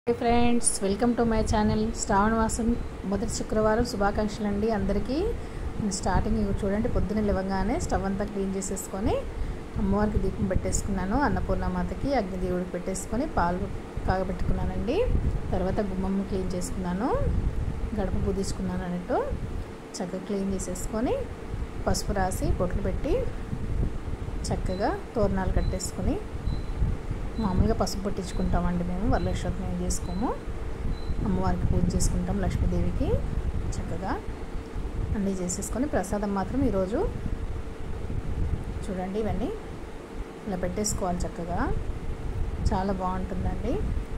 hi friends welcome to my channel Shravana మాసం మొదటి శుక్రవారం శుభాకాంక్షలు అండి అందరికీ స్టార్టింగ్ ఇవి చూడండి పొద్దున్న లేవగానే స్టవ్ అంతా క్లీన్ చేసేసుకొని అమ్మవారికి దీపం పెట్టేసుకున్నాను అన్నపూర్ణమాతకి అగ్నిదేవుడికి పెట్టేసుకొని పాలు కాగబెట్టుకున్నానండి తర్వాత గుమ్మం క్లీన్ చేసుకున్నాను గడప పూదించుకున్నాను అన్నట్టు చక్కగా క్లీన్ చేసేసుకొని పసుపు రాసి బొట్లు పెట్టి చక్కగా తోరణాలు కట్టేసుకొని మామూలుగా పసుపు పట్టించుకుంటామండి మేము వరలక్ష్మి ఏం చేసుకోము అమ్మవారికి పూజ చేసుకుంటాం లక్ష్మీదేవికి చక్కగా అన్నీ చేసేసుకొని ప్రసాదం మాత్రం ఈరోజు చూడండి ఇవన్నీ ఇలా పెట్టేసుకోవాలి చక్కగా చాలా బాగుంటుందండి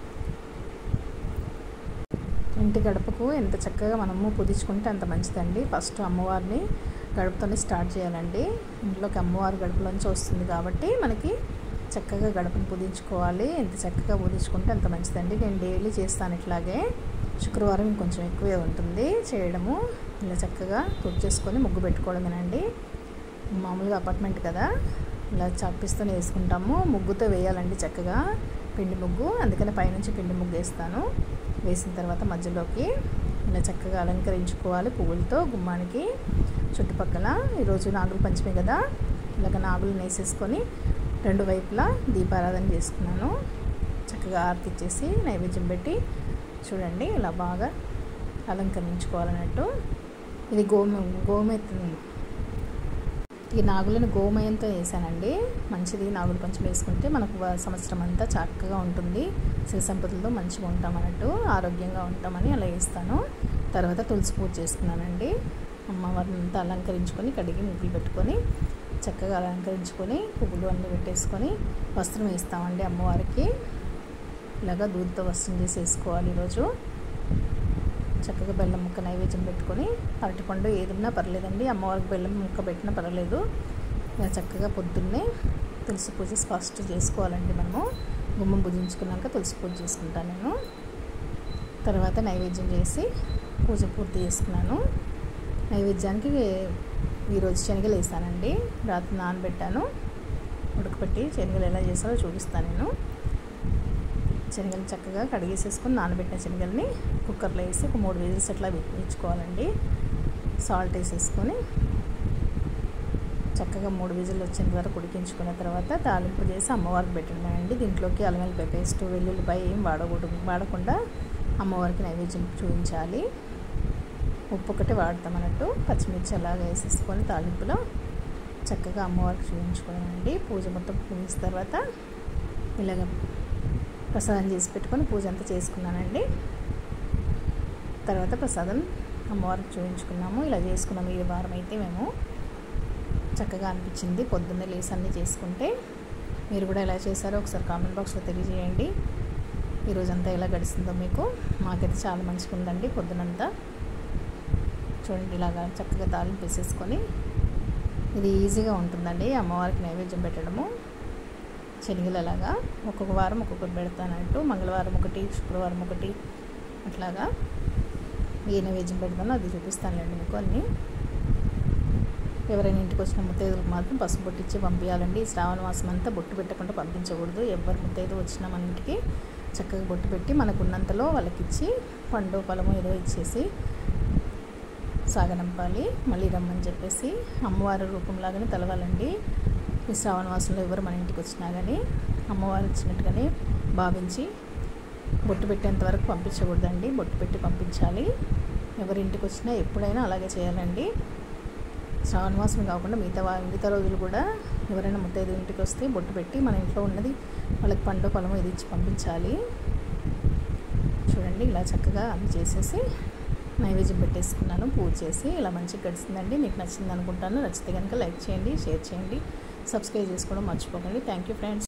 ఇంటి గడపకు ఎంత చక్కగా మనము పుదించుకుంటే అంత మంచిదండి ఫస్ట్ అమ్మవారిని గడపతోనే స్టార్ట్ చేయాలండి ఇంట్లోకి అమ్మవారి గడపలోంచి వస్తుంది కాబట్టి మనకి చక్కగా గడపను పుదించుకోవాలి ఎంత చక్కగా పుదించుకుంటే అంత మంచిదండి నేను డైలీ చేస్తాను ఇట్లాగే శుక్రవారం ఇంకొంచెం ఎక్కువే ఉంటుంది చేయడము ఇలా చక్కగా తుడిచేసుకొని ముగ్గు పెట్టుకోవడమేనండి మామూలుగా అపార్ట్మెంట్ కదా ఇలా చాపిస్తూనే వేసుకుంటాము ముగ్గుతో వేయాలండి చక్కగా పిండి ముగ్గు అందుకని పైనుంచి పిండి ముగ్గు వేస్తాను వేసిన తర్వాత మధ్యలోకి ఇలా చక్కగా అలంకరించుకోవాలి పువ్వులతో గుమ్మానికి చుట్టుపక్కల ఈరోజు నాగుల పంచమి కదా ఇలాగ నాగులు వేసేసుకొని రెండు వైపులా దీపారాధన చేసుకున్నాను చక్కగా ఆరతి ఇచ్చేసి నైవేద్యం పెట్టి చూడండి ఇలా బాగా అలంకరించుకోవాలన్నట్టు ఇది గోమ గోమే ఈ నాగులను గోమయంతో వేసానండి మంచిది నాగుల పంచం వేసుకుంటే మనకు సంవత్సరం అంతా చక్కగా ఉంటుంది సిరి సంపదలతో మంచిగా ఉంటాం అన్నట్టు ఆరోగ్యంగా ఉంటామని అలా వేస్తాను తర్వాత తులసి పూజ చేసుకున్నానండి అమ్మవారిని అంతా అలంకరించుకొని కడిగి ముగ్గులు పెట్టుకొని చక్కగా అలంకరించుకొని పువ్వులు అన్నీ పెట్టేసుకొని వస్త్రం వేస్తామండి అమ్మవారికి ఇలాగా దూదితో వస్త్రం చేసి వేసుకోవాలి ఈరోజు చక్కగా బెల్లం ముక్క నైవేద్యం పెట్టుకొని అరటిపండు ఏదున్నా పర్లేదండి అమ్మవారికి బెల్లం ముక్క పెట్టినా పర్లేదు ఇలా చక్కగా పొద్దున్నే తులసి పూజ ఫస్ట్ చేసుకోవాలండి మనము గుమ్మం పూజించుకున్నాక తులసి పూజ చేసుకుంటాను నేను తర్వాత నైవేద్యం చేసి పూజ పూర్తి చేసుకున్నాను నైవేద్యానికి ఈరోజు శనగలు వేసానండి రాత్రి నానబెట్టాను ఉడకపెట్టి శనగలు ఎలా చేస్తారో చూపిస్తాను నేను శనగలు చక్కగా కడిగేసేసుకొని నానబెట్టిన శనగల్ని కుక్కర్లో వేసి ఒక మూడు వేజెస్ అట్లా వేయించుకోవాలండి సాల్ట్ వేసేసుకొని చక్కగా మూడు విజిల్లు వచ్చేంత వరకు ఉడికించుకున్న తర్వాత తాలింపు చేసి అమ్మవారికి పెట్టడమేనండి దీంట్లోకి అల్లం పేస్ట్ వెల్లుల్లిపాయ ఏం వాడకూడదు వాడకుండా అమ్మవారికి నైవేద్యం చూపించాలి ఉప్పు ఒకటి వాడతాం అన్నట్టు పచ్చిమిర్చి అలాగా వేసేసుకొని తాలింపులో చక్కగా అమ్మవారికి చూపించుకోనండి పూజ మొత్తం పూజించిన తర్వాత ఇలాగ ప్రసాదం చేసి పెట్టుకొని పూజ అంతా చేసుకున్నానండి తర్వాత ప్రసాదం అమ్మవారికి చూపించుకున్నాము ఇలా చేసుకున్నాము ఈ వారం అయితే మేము చక్కగా అనిపించింది పొద్దున్నే లేసి అన్నీ చేసుకుంటే మీరు కూడా ఎలా చేశారో ఒకసారి కామెంట్ బాక్స్లో తెలియజేయండి ఈరోజంతా ఎలా గడిచిందో మీకు మాకైతే చాలా మంచిగా ఉందండి పొద్దునంతా చూడండి ఇలాగా చక్కగా తాలింపు వేసేసుకొని ఇది ఈజీగా ఉంటుందండి అమ్మవారికి నైవేద్యం పెట్టడము శనిగలు అలాగా ఒక్కొక్క వారం ఒక్కొక్కటి పెడతానంటూ మంగళవారం ఒకటి శుక్రవారం ఒకటి అట్లాగా ఏ నైవేద్యం పెడతానో అది చూపిస్తానులేండి మీకు అన్నీ ఎవరైనా ఇంటికి వచ్చిన ముత్తైదులకు మాత్రం పసుపు బొట్టిచ్చి పంపించాలండి శ్రావణ మాసం అంతా బొట్టు పెట్టకుండా పంపించకూడదు ఎవరు ముత్తైదు వచ్చినా మన ఇంటికి చక్కగా బొట్టు పెట్టి మనకు ఉన్నంతలో వాళ్ళకి ఇచ్చి పండు పొలము ఏదో ఇచ్చేసి సాగనంపాలి మళ్ళీ రమ్మని చెప్పేసి అమ్మవారి రూపంలాగానే తెలవాలండి ఈ శ్రావణ మాసంలో ఎవరు మన ఇంటికి వచ్చినా కానీ అమ్మవారు వచ్చినట్టుగానే భావించి బొట్టు పెట్టేంత వరకు పంపించకూడదండి బొట్టు పెట్టి పంపించాలి ఎవరి ఇంటికి వచ్చినా ఎప్పుడైనా అలాగే చేయాలండి శ్రావణ మాసం కాకుండా మిగతా మిగతా రోజులు కూడా ఎవరైనా ముత్తైదు ఇంటికి వస్తే బొట్టు పెట్టి మన ఇంట్లో ఉన్నది వాళ్ళకి పండు పొలము ఇది ఇచ్చి పంపించాలి చూడండి ఇలా చక్కగా అన్ని చేసేసి నైవేద్యం పెట్టేసుకున్నాను పూజ చేసి ఇలా మంచిగా గడిచిందండి మీకు నచ్చింది అనుకుంటాను నచ్చితే కనుక లైక్ చేయండి షేర్ చేయండి సబ్స్క్రైబ్ చేసుకోవడం మర్చిపోకండి థ్యాంక్ యూ ఫ్రెండ్స్